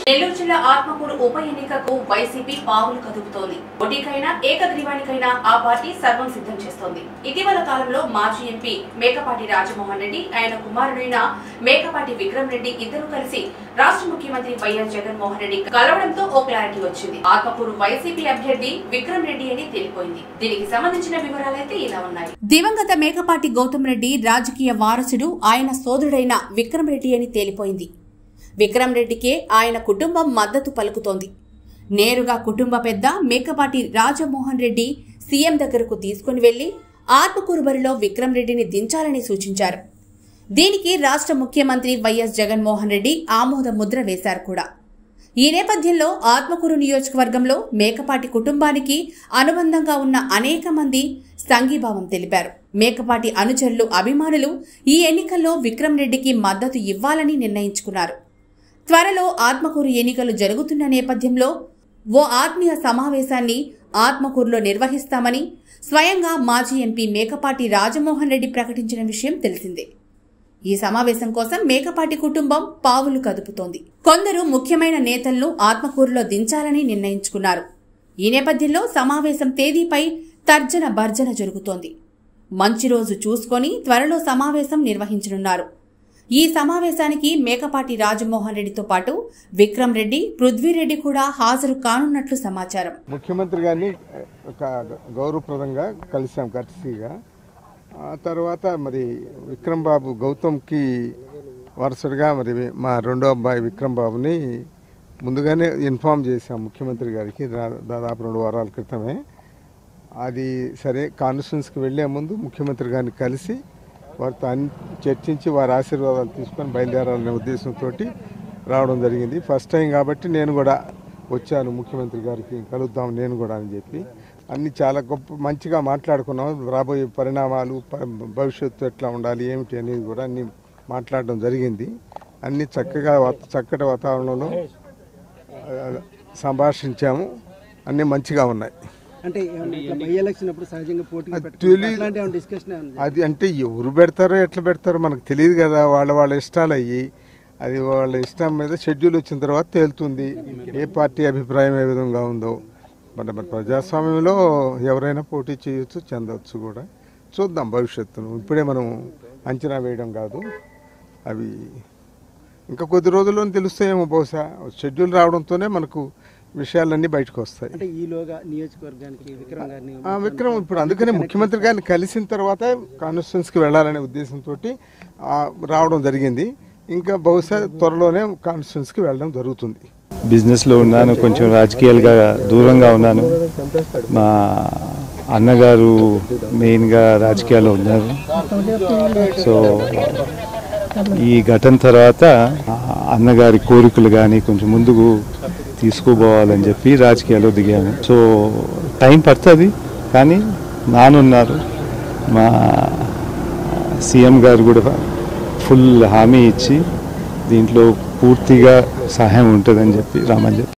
నెల్లూరు జిల్లా ఆత్మకూరు ఉప ఎన్నికకు వైసీపీ పావులు కదుపుతోంది పోటీకైనా ఏకగ్రీవానికైనా ఆ పార్టీ సర్వం సిద్ధం చేస్తోంది ఇటీవల కాలంలో మాజీ ఎంపీ మేకపాటి రాజమోహన్ రెడ్డి ఆయన కుమారుడైన మేకపాటి విక్రమ్ రెడ్డి ఇద్దరు కలిసి రాష్ట్ర ముఖ్యమంత్రి వైఎస్ జగన్మోహన్ రెడ్డి కలవడంతో ఓ క్లారిటీ వచ్చింది ఆత్మకూరు వైసీపీ అభ్యర్థి విక్రమ్ రెడ్డి అని తేలిపోయింది దీనికి సంబంధించిన వివరాలైతే ఇలా ఉన్నాయి దివంగత మేకపాటి గౌతమ్ రెడ్డి రాజకీయ వారసుడు ఆయన సోదరుడైన విక్రమ్ రెడ్డి అని తేలిపోయింది విక్రమ్ రెడ్డికే ఆయన కుటుంబం మద్దతు పలుకుతోంది నేరుగా కుటుంబ పెద్ద మేకపాటి రాజమోహన్ రెడ్డి సీఎం దగ్గరకు తీసుకుని వెళ్లి ఆత్మకూరు బరిలో విక్రమ్ రెడ్డిని దించాలని సూచించారు దీనికి రాష్ట్ర ముఖ్యమంత్రి వైఎస్ జగన్మోహన్ రెడ్డి ఆమోద ముద్ర వేశారు కూడా ఈ నేపథ్యంలో ఆత్మకూరు నియోజకవర్గంలో మేకపాటి కుటుంబానికి అనుబంధంగా ఉన్న అనేక మంది సంఘీభావం తెలిపారు మేకపాటి అనుచరులు అభిమానులు ఈ ఎన్నికల్లో విక్రమ్ రెడ్డికి మద్దతు ఇవ్వాలని నిర్ణయించుకున్నారు త్వరలో ఆత్మకూరు ఎన్నికలు జరుగుతున్న నేపథ్యంలో ఓ ఆత్మీయ సమావేశాన్ని ఆత్మకూరులో నిర్వహిస్తామని స్వయంగా మాజీ ఎంపీ మేకపాటి రాజమోహన్ రెడ్డి ప్రకటించిన విషయం తెలిసిందే ఈ సమావేశం కోసం మేకపాటి కుటుంబం పావులు కదుపుతోంది కొందరు ముఖ్యమైన నేతలను ఆత్మకూరులో దించాలని నిర్ణయించుకున్నారు ఈ నేపథ్యంలో సమావేశం తేదీపై తర్జన భర్జన జరుగుతోంది మంచి రోజు చూసుకొని త్వరలో సమావేశం నిర్వహించనున్నారు ఈ సమావేశానికి మేకపాటి రాజమోహన్ రెడ్డితో పాటు విక్రమ్ రెడ్డి పృథ్వీరెడ్డి కూడా హాజరు కానున్నట్లు సమాచారం ముఖ్యమంత్రి గారిని ఒక గౌరవప్రదంగా కలిసాం కర్తీగా ఆ తర్వాత మరి విక్రమ్ బాబు గౌతమ్కి వారసుడిగా మరి మా రెండో అబ్బాయి విక్రమ్ బాబుని ముందుగానే ఇన్ఫామ్ చేశాం ముఖ్యమంత్రి గారికి దా- దాదాపు రెండు వారాల క్రితమే అది సరే కాన్ఫరెన్స్కి వెళ్లే ముందు ముఖ్యమంత్రి గారిని కలిసి వారితో అన్ని చర్చించి వారి ఆశీర్వాదాలు తీసుకొని బయలుదేరాలనే ఉద్దేశంతో రావడం జరిగింది ఫస్ట్ టైం కాబట్టి నేను కూడా వచ్చాను ముఖ్యమంత్రి గారికి కలుద్దాం నేను కూడా అని చెప్పి అన్ని చాలా గొప్ప మంచిగా మాట్లాడుకున్నాం రాబోయే పరిణామాలు ప- భవిష్యత్తు ఎట్లా ఉండాలి ఏమిటి అనేది కూడా అన్ని మాట్లాడడం జరిగింది అన్ని చక్కగా వాత- చక్కటి వాతావరణంలో ఆ, సంభాషించాము అన్నీ మంచిగా ఉన్నాయి అంటే ఏమన్నా ఇట్లా బై ఎలక్షన్ అప్పుడు సహజంగా పోటీ అది పెట్టుకుంటారు. తెలీదు. అట్లాంటి ఏమైనా డిస్కషన్ ఏమన్నా అది అంటే ఎవరు పెడతారో ఎట్లా పెడతారో మనకు తెలియదు కదా వాళ్ళ వాళ్ళ ఇష్టాలు అయ్యి అది వాళ్ళ ఇష్టం మీద షెడ్యూల్ వచ్చిన తర్వాత తేలుతుంది ఏ పార్టీ అభిప్రాయం ఏ విధంగా ఉందో మన మన ప్రజాస్వామ్యంలో ఎవరైనా పోటీ చేయొచ్చు చెందవచ్చు కూడా చూద్దాం భవిష్యత్తును ఇప్పుడే మనం అంచనా వేయడం కాదు అవి ఇంకా కొద్ది రోజుల్లో తెలుస్తాయేమో బహుశా షెడ్యూల్ రావడంతోనే మనకు విషయాలన్నీ బయటకు వస్తాయి అంటే ఈలోగా నియోజకవర్గానికి విక్రమ్ గారిని ఆ, విక్రమ్ ఇప్పుడు అందుకనే ముఖ్యమంత్రి గారిని కలిసిన తర్వాత కాన్స్టిట్యున్సీకి వెళ్ళాలనే ఉద్దేశంతో రావడం జరిగింది ఇంకా బహుశా త్వరలోనే కాన్స్టిట్యున్సీకి వెళ్ళడం జరుగుతుంది బిజినెస్లో ఉన్నాను కొంచెం రాజకీయాలుగా దూరంగా ఉన్నాను మా అన్నగారు మెయిన్గా రాజకీయాల్లో ఉన్నారు సో ఈ ఘటన తర్వాత ఆ అన్నగారి కోరికలు కానీ కొంచెం ముందుకు తీసుకుపోవాలని చెప్పి రాజకీయాల్లో దిగాను సో టైం పడుతుంది కానీ నానున్నారు మా సీఎం గారు కూడా ఫుల్ హామీ ఇచ్చి దీంట్లో పూర్తిగా సహాయం ఉంటుందని చెప్పి రామని చెప్పి